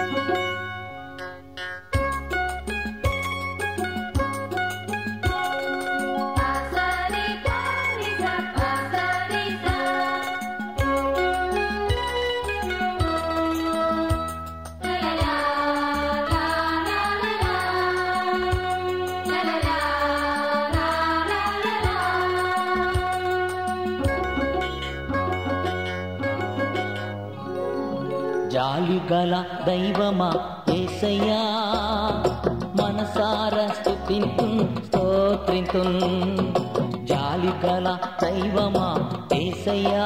Pasarita, Lisa, pasarita. La la la, la la la la. La la la, la la la la. జాలిగల దైవమా ఏసయ్యా మనసార స్థుతింతు స్తోత్రింతు జాలిగల దైవమా ఏసయ్యా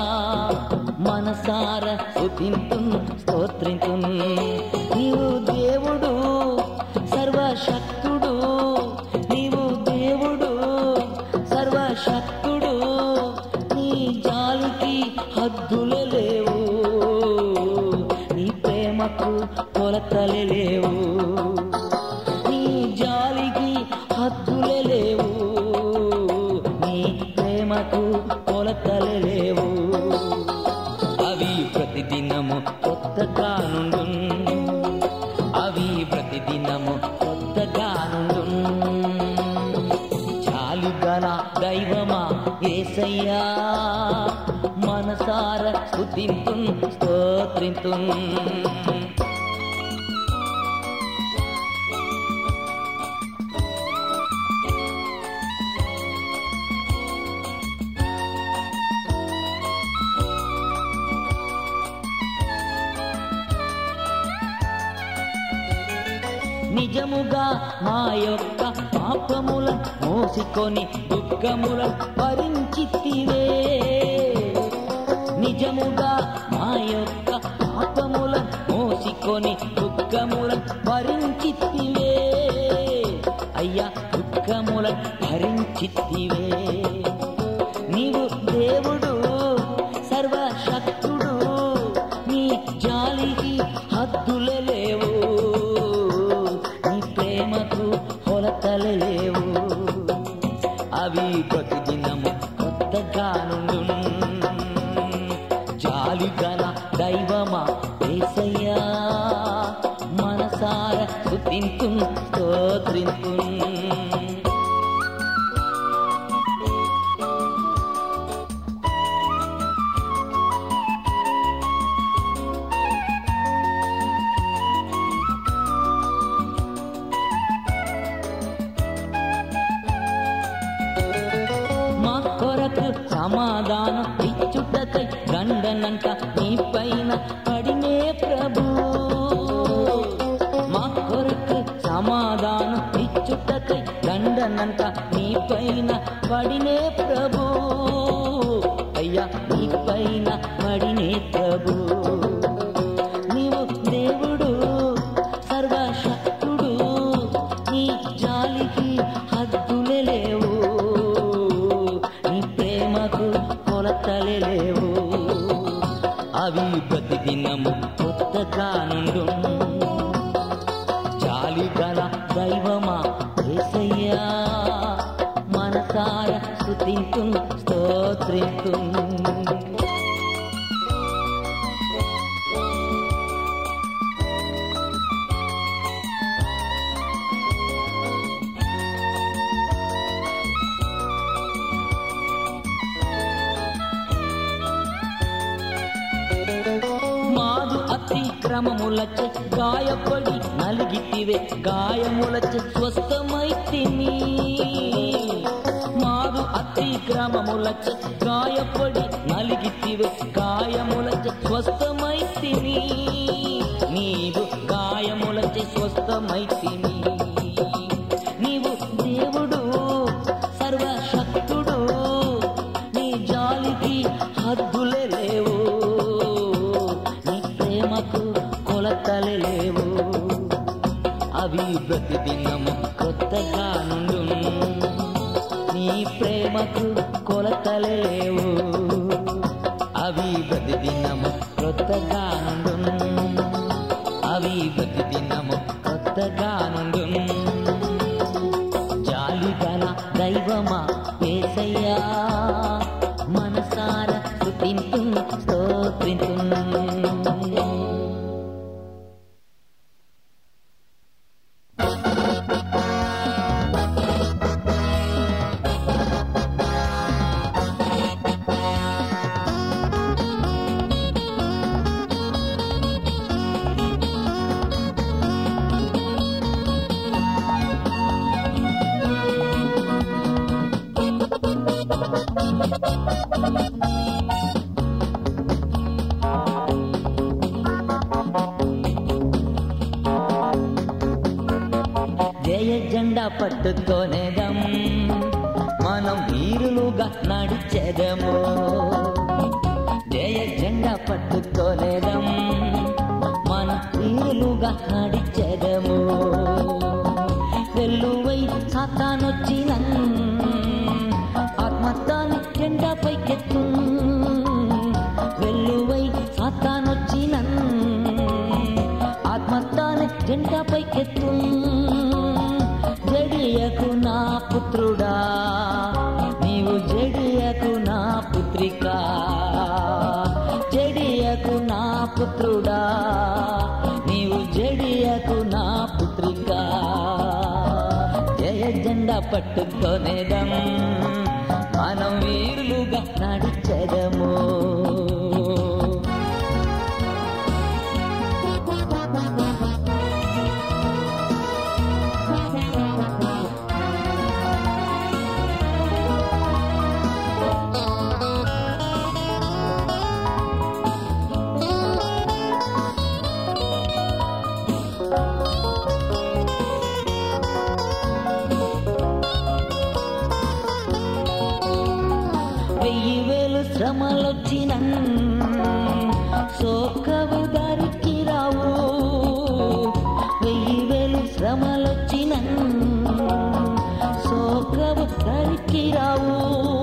మనసార స్థుతింతు స్తోత్రింతు నీవు దేవుడు సర్వశక్తుడు నీవు దేవుడు సర్వశక్తుడు నీ జాలికి హద్దులే లేవు నీ ప్రేమకు కొలతలే లేవు నీ జాలికి హద్దులే లేవు నీ ప్రేమకు కొలతలే లేవు అవి ప్రతిదినము కొత్తగా నుండు అవి ప్రతిదినము కొత్తగా నుండు చాలుగల దైవమా ఏసయ్యా మనసార స్థుతింతు స్తోత్రింతు నిజముగా మా యొక్క పాపముల మోసికొని దుఃఖముల భరించితివే నిజముగా మా యొక్క పాపముల మోసికొని దుఃఖముల భరించితివే అయ్యా దుఃఖముల భరించితివే నీవు దేవుడు సర్వశక్తుడు నీ జాలికి హద్దులే లేవు నీ ప్రేమకు కొలతలే లేవు అవి ప్రతిదినము కొత్తగా నుండు జాలి గల దైవమా ఏసయ్యా మనసార స్థుతింతు స్తోత్రింతు మా కొరకు సమాధానం ఇచ్చుటకై గండనంక నీ పైన పడినే ప్రభు మా కొరకు సమాధానం ఇచ్చుటకై గండనంక నీ పైన పడినే ప్రభు అయ్యా నీ పైన పడినే ప్రభు నీవు దేవుడు సర్వశక్తుడు నీ జాలికి హద్దులే లేవు నీ ప్రేమకు కొలతలే లేవు అవి ప్రతిదినము కొత్తగా నుండు జాలి గల దైవమా ఏసయ్యా మనసార స్థుతింతు స్తోత్రింతు మాదు అతిక్రమములచే గాయపడి నలిగితివే గాయములచే స్వస్థమైతిని మాదు అతిక్రమములచే గాయపడి నలిగితివే గాయములచే స్వస్థమైతిని నీవు గాయములచే స్వస్థమైతిని నీవు దేవుడు సర్వశక్తుడు నీ జాలికి హద్దులే లేవు నీ ప్రేమకు కొలతలే లేవు అవి ప్రతిదినము కొత్తగా నుండు నీ ప్రేమకు కొలతలే లేవు అవి ప్రతిదినము కొత్తగా నుండు అవి ప్రతిదినము కొత్తగా నుండు జాలిగల దైవమా ఏసయ్యా మనసార స్థుతింతు స్తోత్రింతు జెండా పట్టుకొనేదం మనం వీరులుగా నడిచెదము జయ జెండా పట్టుకొనేదం మనం వీరులుగా నడిచెదము వెల్లువై సాతానొచ్చిన ఆత్మతాని జెండా పైకెత్తు వెల్లువై సాతానొచ్చిన ఆత్మతాని జెండా పైకెత్తు జడియకు నా పుత్రుడా నీవు జడియకు నా పుత్రిక జడియకు నా పుత్రుడా నీవు జడియకు నా పుత్రిక జయ జెండా పట్టుకొనేదం మనం వీరులుగా నడిచెదము వెయ్యి వేలు శ్రమలొచ్చిన సోకవు దారికి రావు వెయ్యి వేలు శ్రమలొచ్చిన సోకవు దారికి రావు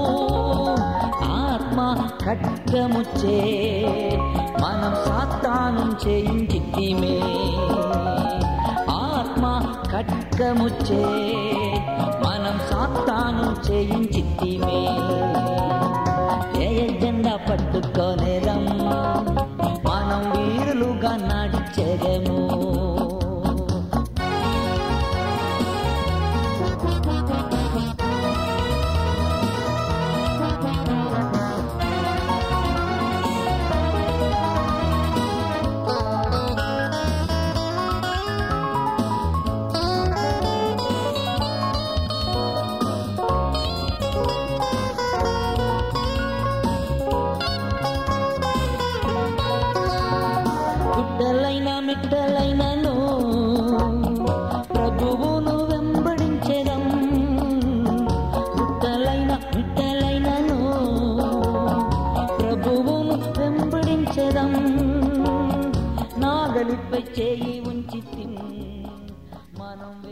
ఆత్మ ఖడ్గముచ్చే మనం సాతాను చేయించితిమే ఆత్మ ఖడ్గముచ్చే మనం సాతాను చేయించితిమే జయ జెండా పట్టుకొనేదం మనం వీరులుగా నడిచెదము గుడ్డలైన మిట్టలైనను ప్రభువును వెంబడించెదం గుడ్డలైన మిట్టలైనను ప్రభువును వెంబడించెదం నాగలిపై చేయి ఉంచి మనం